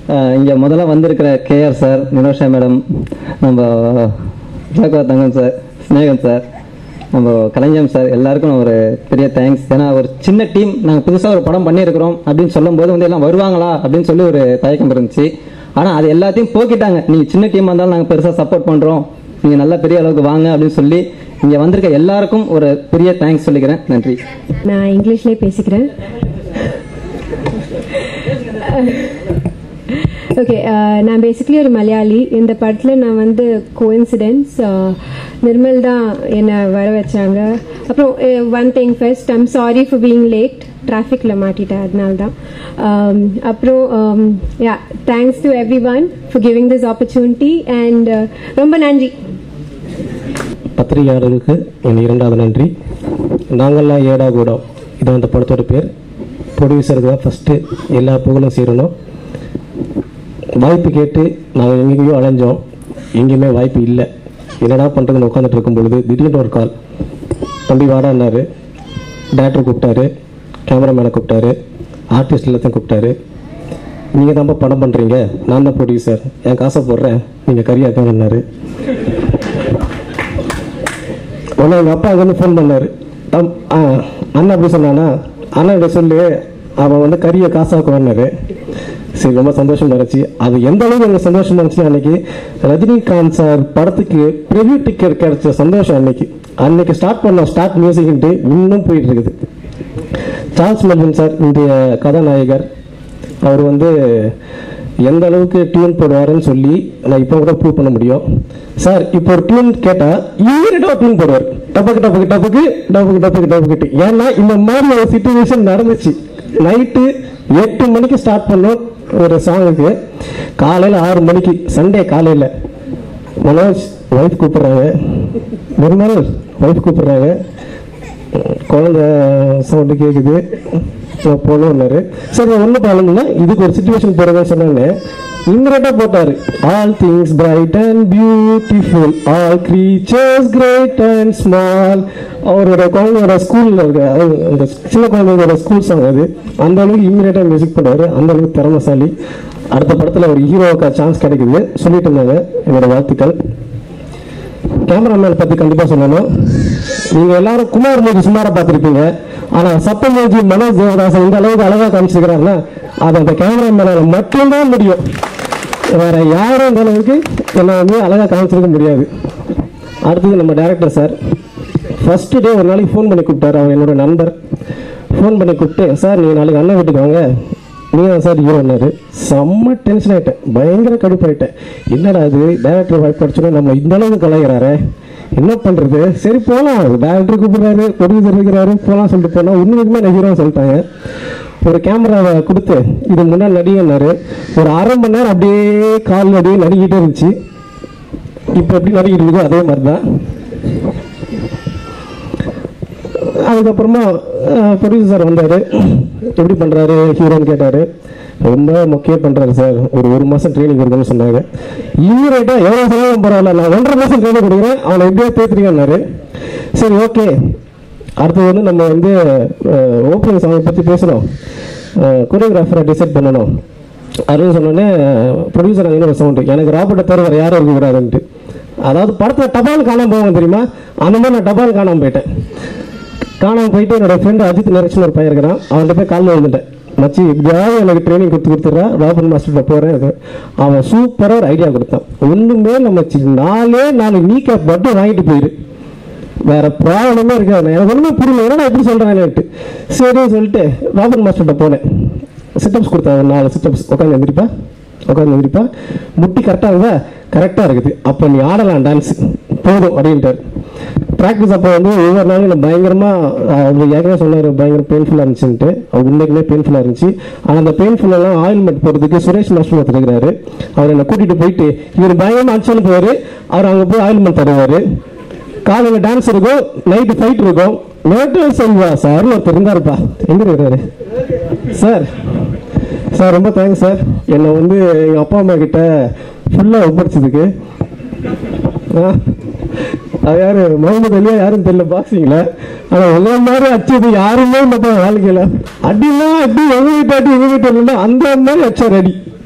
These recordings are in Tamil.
இங்கே முதல்ல வந்திருக்கிற கேஆர் சார் நிரோஷா மேடம் நம்ம ஜாகவா தங்கன் சார் ஸ்னேகன் சார் நம்ம கலைஞம் சார் எல்லாருக்கும் ஒரு பெரிய தேங்க்ஸ் ஏன்னா ஒரு சின்ன டீம் நாங்கள் புதுசாக ஒரு படம் பண்ணியிருக்கிறோம் அப்படின்னு சொல்லும்போது வந்து எல்லாம் வருவாங்களா அப்படின்னு சொல்லி ஒரு தயக்கம் இருந்துச்சு ஆனால் அது எல்லாத்தையும் போக்கிட்டாங்க நீங்கள் சின்ன டீமாக இருந்தாலும் நாங்கள் பெருசாக சப்போர்ட் பண்ணுறோம் நீங்கள் நல்லா பெரிய அளவுக்கு வாங்க அப்படின்னு சொல்லி இங்கே வந்திருக்க எல்லாருக்கும் ஒரு பெரிய தேங்க்ஸ் சொல்லிக்கிறேன் நன்றி நான் இங்கிலீஷ்லேயே பேசிக்கிறேன் ஓகே நான் பேசிக்கலி ஒரு மலையாளி இந்த படத்தில் நான் வந்து கோஇன்சிடென்ஸ் நிர்மல் தான் என்னை வர வச்சாங்க அப்புறம் one thing first I'm sorry for being late டிராஃபிக்கில் மாட்டிட்டேன் அதனால தான் Um, அப்புறம் yeah thanks to everyone for giving this opportunity and ரொம்ப நன்றி பத்திரிகையாளர்களுக்கு என் இரண்டாவது நன்றி நாங்கள்லாம் ஏடா கூடம் இதான் அந்த படத்தோட பேர் ப்ரொடியூசருக்கு தான் ஃபஸ்ட்டு எல்லா புகழும் சேரணும் வாய்ப்பு கேட்டு நாங்கள் எங்கேயோ அலைஞ்சோம் எங்கேயுமே வாய்ப்பு இல்லை என்னடா பண்ணுறதுன்னு உட்காந்துட்டு இருக்கும் பொழுது திடீர்னு ஒரு கால் தம்பி வாடான்னாரு டேரக்டர் கூப்பிட்டாரு கேமராமேனை கூப்பிட்டாரு ஆர்டிஸ்ட் எல்லாத்தையும் கூப்பிட்டாரு நீங்கள் தான்ப்பா படம் பண்ணுறீங்க நான் தான் ப்ரொடியூசர் என் காசை போடுறேன் நீங்கள் கறியாக்கணுன்னாரு உடனே எங்கள் அப்பா வந்து ஃபோன் பண்ணார் தம் ஆ அண்ணா அப்படி சொன்னானா அண்ணா இப்படி சொல்லு அவன் வந்து கறியை காசாக்குவான்னாரு சரி ரொம்ப சந்தோஷமா இருந்துச்சு அது எந்த அளவுக்கு எனக்கு சந்தோஷமா இருந்துச்சு அன்னைக்கு ரஜினிகாந்த் சார் படத்துக்கு ப்ரிவியூ டிக்கெட் கிடைச்ச சந்தோஷம் அன்னைக்கு அன்னைக்கு ஸ்டார்ட் பண்ண ஸ்டார்ட் மியூசிக்ன்ட்டு இன்னும் போயிட்டு இருக்குது சார்ல்ஸ் மெல்வின் சார் இன்றைய கதாநாயகர் அவர் வந்து எந்த அளவுக்கு டியூன் போடுவாருன்னு சொல்லி நான் இப்போ கூட ப்ரூவ் பண்ண முடியும் சார் இப்போ ஒரு டியூன் கேட்டால் இமீடியட்டாக டியூன் போடுவார் டப்புக்கு டப்புக்கு டப்புக்கு டப்புக்கு டப்புக்கு டப்புக்கிட்டு ஏன்னா இந்த மாதிரி ஒரு சுச்சுவேஷன் நடந்துச்சு நைட்டு எட்டு மணிக்கு ஸ்டார்ட் பண்ணோம் ஒரு சாங்குக்கு காலையில் ஆறு மணிக்கு சண்டே காலையில் மனோஜ் ஒய்ஃப் கூப்பிடுறாங்க நிர்மல் ஒய்ஃப் கூப்பிடுறாங்க குழந்தை சவுண்டு கேட்குது போகணுன்னாரு சரி ஒன்றும் ப்ராப்ளம் இதுக்கு ஒரு சுச்சுவேஷன் போடுறதுன்னு சொன்னாங்க இம்மிடியட்டாக போட்டார் all things bright and beautiful all creatures great and small அவரோட குழந்தையோட ஸ்கூலில் இருக்க அது- அந்த சின்ன குழந்தைங்களோட ஸ்கூல் சாங் அது அந்த அளவுக்கு இம்மிடியட்டாக மியூசிக் பண்ணுவார் அந்த அளவுக்கு திறமசாலி அடுத்த படத்தில் ஒரு ஹீரோவுக்கு சான்ஸ் கிடைக்குது சொல்லிட்டு இருந்தாங்க என்னோட வாழ்த்துக்கள் கேமராமேன் பத்தி கண்டிப்பா சொல்லணும் நீங்க எல்லாரும் குமார் மூஜி சுமாரா பார்த்திருப்பீங்க ஆனா சப்ப மூஜி மனோஜ் தேவதாசன் இந்த அளவுக்கு அழகா காமிச்சிருக்கிறாருன்னா அது அந்த கேமராமேனால மட்டும்தான் முடியும் வேற யாரும் இந்த அளவுக்கு என்ன வந்து அழகா காமிச்சிருக்க முடியாது அடுத்தது நம்ம டைரக்டர் சார் ஃபர்ஸ்ட் டே ஒரு நாளைக்கு ஃபோன் பண்ணி கூப்பிட்டாரு அவர் என்னோட நண்பர் ஃபோன் பண்ணி கூப்பிட்டு சார் நீங்கள் நாளைக்கு அண்ணன் வீட்டுக்கு வாங்க நீங்கள் தான் சார் ஹீரோன்னாரு செம்ம டென்ஷன் ஆகிட்டேன் பயங்கர கடுப்பாயிட்டேன் என்னடா இது டேரக்டர் வாய்ப்பு அடிச்சோன்னா நம்ம இந்த அளவுக்கு கலாய்கிறாரே என்ன பண்ணுறது சரி போகலாம் டேரக்டர் கூப்பிடுறாரு ப்ரொடியூசர் இருக்கிறாரு போகலாம் சொல்லிட்டு போனால் உண்மைக்குமே நான் ஹீரோ சொல்லிட்டாங்க ஒரு கேமராவை கொடுத்து இது முன்னாடி நடிகன்னாரு ஒரு அரை மணி நேரம் அப்படியே கால் அப்படியே நடிக்கிட்டே இருந்துச்சு இப்போ எப்படி நடிக்கிட்டு இருக்கோ அதே மாதிரி தான் அதுக்கப்புறமா ப்ரொடியூசர் வந்தார் எப்படி பண்ணுறாரு ஹீரோன்னு கேட்டார் ரொம்ப முக்கியம் பண்ணுறாரு சார் ஒரு ஒரு மாதம் ட்ரைனிங் கொடுக்கணும்னு சொன்னாங்க இம்மீடியட்டாக எவ்வளோ செலவும் பரவாயில்ல நான் ஒன்றரை மாதம் ட்ரைனிங் கொடுக்குறேன் அவனை எப்படியா தேத்துறீங்கன்னாரு சரி ஓகே அடுத்தது வந்து நம்ம வந்து ஓப்பனிங் சாங்கை பற்றி பேசணும் கொரியோகிராஃபரை டிசைட் பண்ணணும் அப்படின்னு சொன்னோடனே ப்ரொடியூசர் அங்கே ஒரு சவுண்டு எனக்கு ராபர்ட்டை தவிர வேறு யாரும் இருக்கக்கூடாதுன்ட்டு அதாவது படத்தில் டபால் காணாமல் போவாங்க தெரியுமா அந்த மாதிரி நான் டபால் காணாமல் போயிட்டேன் காணாமல் போயிட்டு என்னோட ஃப்ரெண்டு அஜித் நரேஷன் ஒரு பையன் இருக்கிறான் அவன்கிட்ட போய் காலில் வந்துட்டேன் மச்சி எப்படியாவது எனக்கு ட்ரைனிங் கொடுத்து கொடுத்துட்றா ராபன் மாஸ்டர்கிட்ட போகிறேன் அவன் சூப்பராக ஒரு ஐடியா கொடுத்தான் ஒன்றுமே இல்லை மச்சி நாலே நாலு நீ கேப் மட்டும் வாங்கிட்டு போயிரு வேற ப்ராப்ளமே இருக்காது எனக்கு ஒன்றுமே புரியல என்னடா எப்படி சொல்கிறாங்கன்ட்டு சரின்னு சொல்லிட்டு ராபன் மாஸ்டர்கிட்ட போனேன் சிட்டப்ஸ் கொடுத்தாங்க நாலு சிட்டப்ஸ் உட்காந்து எந்திரிப்பா உட்காந்து எந்திரிப்பா முட்டி கரெக்டாக இருந்தா கரெக்டாக இருக்குது அப்போ நீ ஆடலாம் டான்ஸ் போதும் அப்படின்ட்டார் ப்ராக்டிஸ் அப்போ வந்து ஒவ்வொரு நாளும் நான் பயங்கரமாக அவர் ஏற்கனவே சொன்னார் பயங்கர பெயின்ஃபுல்லாக இருந்துச்சுன்ட்டு அவர் உண்மைக்குமே பெயின்ஃபுல்லாக இருந்துச்சு ஆனால் அந்த பெயின்ஃபுல்லெல்லாம் ஆயில்மெண்ட் போகிறதுக்கு சுரேஷ் மாஸ்டர் ஒருத்தர் இருக்கிறாரு அவர் என்னை கூட்டிகிட்டு போயிட்டு இவர் பயங்கரமாக அடிச்சுன்னு போவார் அவர் அங்கே போய் ஆயில்மெண்ட் தருவார் காலையில் டான்ஸ் இருக்கும் நைட்டு ஃபைட் இருக்கும் மேட்டர் செல்வா சார் ஒருத்தர் இருந்தாருப்பா எங்க இருக்காரு சார் சார் ரொம்ப தேங்க்ஸ் சார் என்னை வந்து எங்கள் அப்பா அம்மா கிட்ட ஃபுல்லாக ஒப்படைச்சதுக்கு ஆ, அது யாரு முகமது அலியா யாரும் தெரியல பாக்ஸிங்ல ஆனா உங்க மாதிரி அச்சது யாருமே இல்லப்பா வாழ்க்கையில அடிலாம் அடி எங்க வீட்டு அடி எங்க வீட்டு இல்லைன்னா அந்த மாதிரி அச்சார் அடி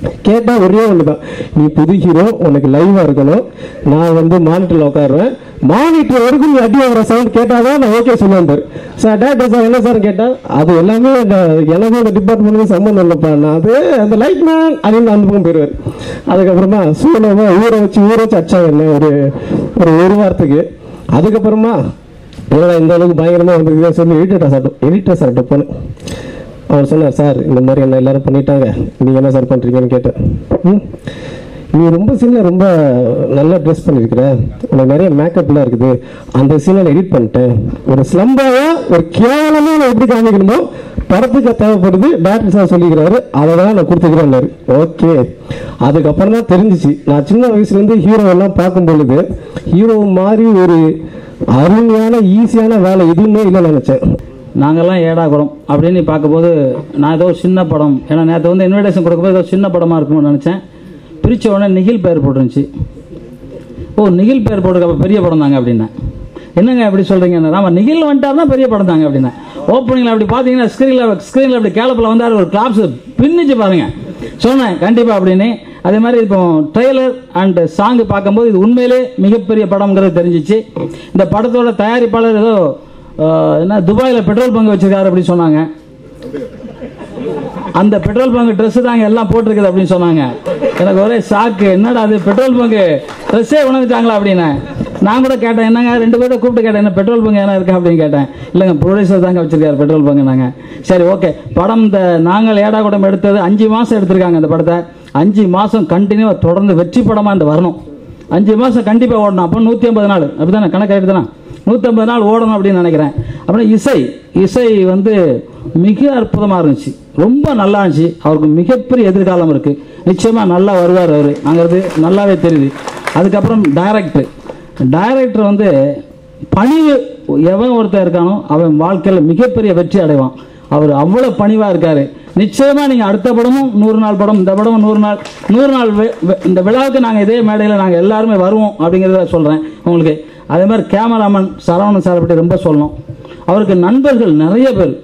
கேட்டா ஒரே ஒன்று தான் நீ புது ஹீரோ உனக்கு லைவா இருக்கணும் நான் வந்து மானிட்டர்ல உட்காருவேன் மானிட்டர் வரைக்கும் நீ அடி வர சவுண்ட் கேட்டாதான் நான் ஓகே சொல்லுவேன் சார் டேரக்டர் சார் என்ன சார் கேட்டா அது எல்லாமே இந்த எனக்கு அந்த டிபார்ட்மெண்ட்டுக்கு சம்மந்தம் இல்லைப்பா நான் அது அந்த லைட் மேன் அப்படின்னு அந்த பக்கம் போயிடுவார் அதுக்கப்புறமா சூழலமா ஊற வச்சு ஊற வச்சு அடிச்சாங்க என்ன ஒரு ஒரு ஒரு வாரத்துக்கு அதுக்கப்புறமா என்னடா இந்த அளவுக்கு பயங்கரமா வந்திருக்குன்னு சொல்லி எடிட்டர் சார் எடிட்டர் சார்கிட்ட போனேன் அவர் சொன்னார் சார் இந்த மாதிரி என்ன எல்லாரும் பண்ணிட்டாங்க நீங்க என்ன சார் பண்றீங்கன்னு கேட்டேன் ம் நீ ரொம்ப சீனில் ரொம்ப நல்லா ட்ரெஸ் பண்ணியிருக்கிற உனக்கு நிறைய மேக்கப்லாம் இருக்குது அந்த சீனை நான் எடிட் பண்ணிட்டேன் ஒரு ஸ்லம்பாவா ஒரு கேவலமாக நான் எப்படி காமிக்கணுமோ படத்துக்கு தேவைப்படுது டேரக்டர் சார் சொல்லிக்கிறாரு அதை தான் நான் கொடுத்துக்கிறேன்னாரு ஓகே அதுக்கப்புறம் தான் தெரிஞ்சிச்சு நான் சின்ன வயசுலேருந்து ஹீரோ எல்லாம் பார்க்கும் பொழுது ஹீரோ மாதிரி ஒரு அருமையான ஈஸியான வேலை எதுவுமே இல்லைன்னு நினச்சேன் நாங்கெல்லாம் ஏடா குடம் அப்படின்னு பார்க்கும்போது நான் ஏதோ சின்ன படம் ஏன்னா நேற்று வந்து இன்விடேஷன் கொடுக்கும்போது ஏதோ சின்ன படமாக இருக்கும்னு நினச்சேன் பிரித்த உடனே நிகில் பேர் போட்டுருந்துச்சு ஓ நிகில் பேர் போட்டுருக்க அப்போ பெரிய படம் தாங்க அப்படின்னேன் என்னங்க அப்படி சொல்கிறீங்க ஆமாம் நிகில் வந்துட்டாருன்னா பெரிய படம் தாங்க அப்படின்னேன் ஓப்பனிங்கில் அப்படி பார்த்தீங்கன்னா ஸ்க்ரீனில் ஸ்க்ரீனில் அப்படி கேலப்பில் வந்தார் ஒரு கிளாப்ஸ் பின்னிச்சு பாருங்க சொன்னேன் கண்டிப்பாக அப்படின்னு அதே மாதிரி இப்போ ட்ரெய்லர் அண்ட் சாங் பார்க்கும்போது இது உண்மையிலே மிகப்பெரிய படம்ங்கிறது தெரிஞ்சிச்சு இந்த படத்தோட தயாரிப்பாளர் ஏதோ அஹ், என்ன துபாயில் பெட்ரோல் பங்க் வச்சிருக்காரு அப்படின்னு சொன்னாங்க அந்த பெட்ரோல் பங்க் Dress தாங்க எல்லாம் போட்டிருக்குது அப்படின்னு சொன்னாங்க எனக்கு ஒரே ஷாக்கு என்னடா அது பெட்ரோல் பங்க் ட்ரெஸ்ஸே உணர்ந்துட்டாங்களா அப்படின்னு நான் கூட கேட்டேன் என்னங்க ரெண்டு பேர்ட்ட கூப்பிட்டு கேட்டேன் என்ன பெட்ரோல் பங்க் என்ன இருக்கா அப்படின்னு கேட்டேன் இல்லைங்க ப்ரொடியூசர் தாங்க வச்சிருக்காரு பெட்ரோல் பங்க் நாங்க சரி ஓகே படம் இந்த நாங்கள் ஏடா கூடம் எடுத்தது அஞ்சு மாசம் எடுத்திருக்காங்க இந்த படத்தை அஞ்சு மாசம் கண்டினியூவா தொடர்ந்து வெற்றி படமா இந்த வரணும் அஞ்சு மாசம் கண்டிப்பா ஓடணும் அப்போ நூத்தி ஐம்பது நாள் அப்படிதானே கணக்கு எடுத்தனா நூத்தி ஐம்பது நாள் ஓடணும் அப்படின்னு நினைக்கிறேன் அப்புறம் இசை இசை வந்து மிக அற்புதமா இருந்துச்சு ரொம்ப நல்லா இருந்துச்சு அவருக்கு மிகப்பெரிய எதிர்காலம் இருக்கு நிச்சயமா நல்லா வருவார் அவரு அங்கிறது நல்லாவே தெரியுது அதுக்கப்புறம் டைரக்டர் டைரக்டர் வந்து பணிவு எவன் ஒருத்தன் இருக்கானோ அவன் வாழ்க்கையில் மிகப்பெரிய வெற்றி அடைவான் அவர் அவ்வளவு பணிவா இருக்காரு நிச்சயமா நீங்க அடுத்த படமும் நூறு நாள் படம் இந்த படமும் நூறு நாள் நூறு நாள் வி- வி- இந்த விழாவுக்கு நாங்க இதே மேடையில் நாங்க எல்லாருமே வருவோம் அப்படிங்கிறத சொல்றேன் உங்களுக்கு அதே மாதிரி கேமராமேன் சரவணன் சார் பற்றி ரொம்ப சொல்லணும் அவருக்கு நண்பர்கள் நிறைய பேர்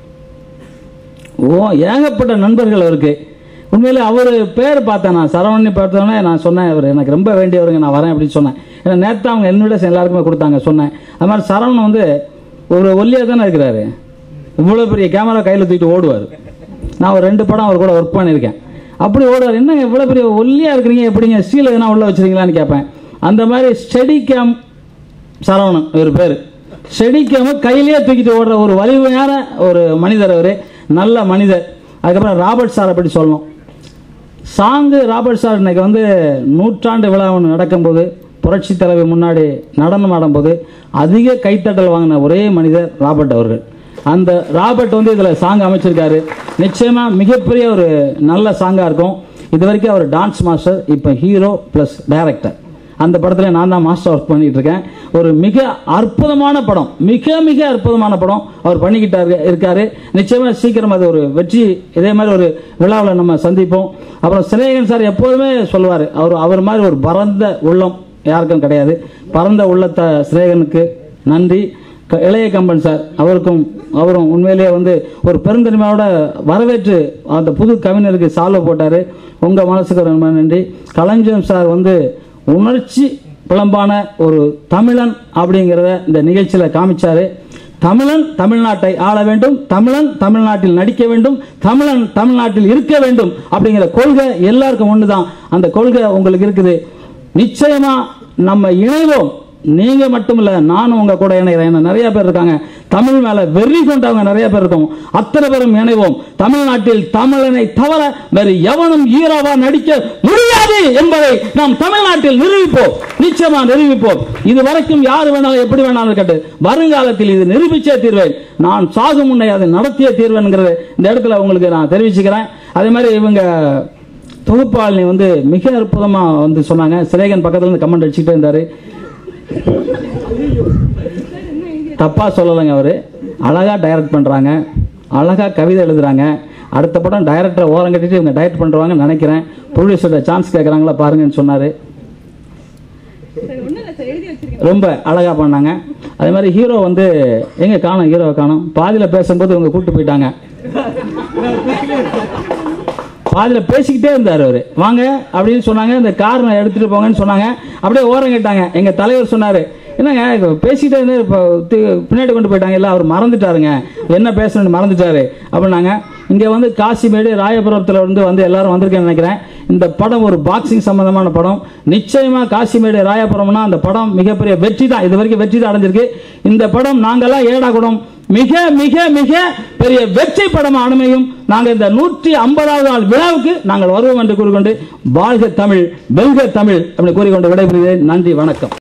ஓ ஏகப்பட்ட நண்பர்கள் அவருக்கு உண்மையிலே அவர் பேர் பார்த்தேன் நான் சரவணி பார்த்தோன்னே நான் சொன்னேன் அவர் எனக்கு ரொம்ப வேண்டியவருங்க நான் வரேன் அப்படின்னு சொன்னேன் ஏன்னா நேற்று அவங்க இன்விடேஷன் எல்லாருக்குமே கொடுத்தாங்க சொன்னேன் அது மாதிரி சரவணன் வந்து ஒரு ஒல்லியாக தானே இருக்கிறாரு இவ்வளோ பெரிய கேமரா கையில் தூக்கிட்டு ஓடுவார் நான் ஒரு ரெண்டு படம் அவர் கூட ஒர்க் பண்ணியிருக்கேன் அப்படி ஓடுவார் என்னங்க இவ்வளோ பெரிய ஒல்லியாக இருக்கிறீங்க எப்படிங்க ஸ்டீல் எதனா உள்ள வச்சிருக்கீங்களான்னு கேட்பேன் அந்த மாதிரி ஸ்டெடி கேம் சரவணன் இவர் பேர் செடிக்காம கையிலேயே தூக்கிட்டு ஓடுற ஒரு வலிமையான ஒரு மனிதர் அவர் நல்ல மனிதர் அதுக்கப்புறம் ராபர்ட் சாரை பற்றி சொல்லணும் சாங்கு ராபர்ட் சார் இன்னைக்கு வந்து நூற்றாண்டு விழா ஒன்று நடக்கும்போது புரட்சி தலைவி முன்னாடி நடனம் ஆடும்போது அதிக கைத்தட்டல் வாங்கின ஒரே மனிதர் ராபர்ட் அவர்கள் அந்த ராபர்ட் வந்து இதில் சாங் அமைச்சிருக்காரு நிச்சயமா மிகப்பெரிய ஒரு நல்ல சாங்காக இருக்கும் இது வரைக்கும் அவர் டான்ஸ் மாஸ்டர் இப்போ ஹீரோ ப்ளஸ் டைரக்டர் அந்த படத்தில் நான் தான் மாஸ்டர் ஒர்க் பண்ணிட்டு இருக்கேன் ஒரு மிக அற்புதமான படம் மிக மிக அற்புதமான படம் அவர் பண்ணிக்கிட்டாரு இருக்காரு நிச்சயமா சீக்கிரம் அது ஒரு வெற்றி இதே மாதிரி ஒரு விழாவில் நம்ம சந்திப்போம் அப்புறம் சினேகன் சார் எப்போதுமே சொல்லுவார் அவர் அவர் மாதிரி ஒரு பரந்த உள்ளம் யாருக்கும் கிடையாது பரந்த உள்ளத்தை சினேகனுக்கு நன்றி க- இளைய கம்பன் சார் அவருக்கும் அவரும் உண்மையிலேயே வந்து ஒரு பெருந்தன்மையோட வரவேற்று அந்த புது கவிஞருக்கு சால்வை போட்டாரு உங்க மனசுக்கு ரொம்ப நன்றி கலைஞர் சார் வந்து உணர்ச்சி புலம்பான ஒரு தமிழன் அப்படிங்கிறத இந்த நிகழ்ச்சியில காமிச்சாரு தமிழன் தமிழ்நாட்டை ஆள வேண்டும் தமிழன் தமிழ்நாட்டில் நடிக்க வேண்டும் தமிழன் தமிழ்நாட்டில் இருக்க வேண்டும் அப்படிங்கிற கொள்கை எல்லாருக்கும் ஒண்ணுதான் அந்த கொள்கை உங்களுக்கு இருக்குது நிச்சயமா நம்ம இணைவோம் நீங்க மட்டும் இல்ல நானும் உங்க கூட இணைகிறேன் ஏன்னா நிறைய பேர் இருக்காங்க தமிழ் மேல வெறி கொண்டவங்க நிறைய பேர் இருக்கோம் அத்தனை பேரும் இணைவோம் தமிழ்நாட்டில் தமிழனை தவிர வேறு எவனும் ஈராவா நடிக்க முடியாது என்பதை நாம் தமிழ்நாட்டில் நிரூபிப்போம் நிச்சயமா நிரூபிப்போம் இது வரைக்கும் யார் வேணாலும் எப்படி வேணாலும் இருக்கட்டும் வருங்காலத்தில் இது நிரூபிச்சே தீர்வேன் நான் சாகும் முன்னே அதை நடத்திய தீர்வேன்ங்கிறது இந்த இடத்துல உங்களுக்கு நான் தெரிவிச்சுக்கிறேன் அதே மாதிரி இவங்க தொகுப்பாளினி வந்து மிக அற்புதமா வந்து சொன்னாங்க சிரேகன் பக்கத்துல இருந்து கமெண்ட் அடிச்சுட்டே இருந்தாரு தப்பா சொல்லலைங்க அவரு அழகா டைரக்ட் பண்றாங்க அழகா கவிதை எழுதுறாங்க அடுத்த படம் டைரக்டரை ஓரம் கட்டிட்டு இவங்க டைரக்ட் பண்றாங்கன்னு நினைக்கிறேன் ப்ரொடியூசர்கிட்ட சான்ஸ் கேட்கறாங்களா பாருங்கன்னு சொன்னாரு ரொம்ப அழகா பண்ணாங்க அதே மாதிரி ஹீரோ வந்து எங்க காணோம் ஹீரோவை காணோம் பாதியில பேசும்போது இவங்க கூட்டு போயிட்டாங்க பாதியில் பேசிக்கிட்டே இருந்தார் அவர் வாங்க அப்படின்னு சொன்னாங்க இந்த கார் எடுத்துட்டு போங்கன்னு சொன்னாங்க அப்படியே ஓரம் கேட்டாங்க எங்க தலைவர் சொன்னாரு என்னங்க இப்ப பேசிக்கிட்டே இருந்து இப்போ தி- பின்னாடி கொண்டு போயிட்டாங்க இல்லை அவர் மறந்துட்டாருங்க என்ன பேசணும்னு மறந்துட்டாரு அப்படின்னாங்க இங்கே வந்து காசிமேடு ராயபுரத்தில் இருந்து வந்து எல்லாரும் வந்திருக்கேன்னு நினைக்கிறேன் இந்த படம் ஒரு பாக்ஸிங் சம்பந்தமான படம் நிச்சயமா காசிமேடு ராயபுரம்னா அந்த படம் மிகப்பெரிய வெற்றி தான் இது வரைக்கும் வெற்றி தான் அடைஞ்சிருக்கு இந்த படம் நாங்கெல்லாம் ஏடா குடம் மிக மிக மிக பெரிய வெற்றி படம் அனுமையும் நாங்கள் இந்த நூற்றி ஐம்பதாவது நாள் விழாவுக்கு நாங்கள் வருவோம் என்று கூறிக்கொண்டு வாழ்க தமிழ் வெல்க தமிழ் அப்படி கூறிக்கொண்டு விடைபெறுகிறேன் நன்றி வணக்கம்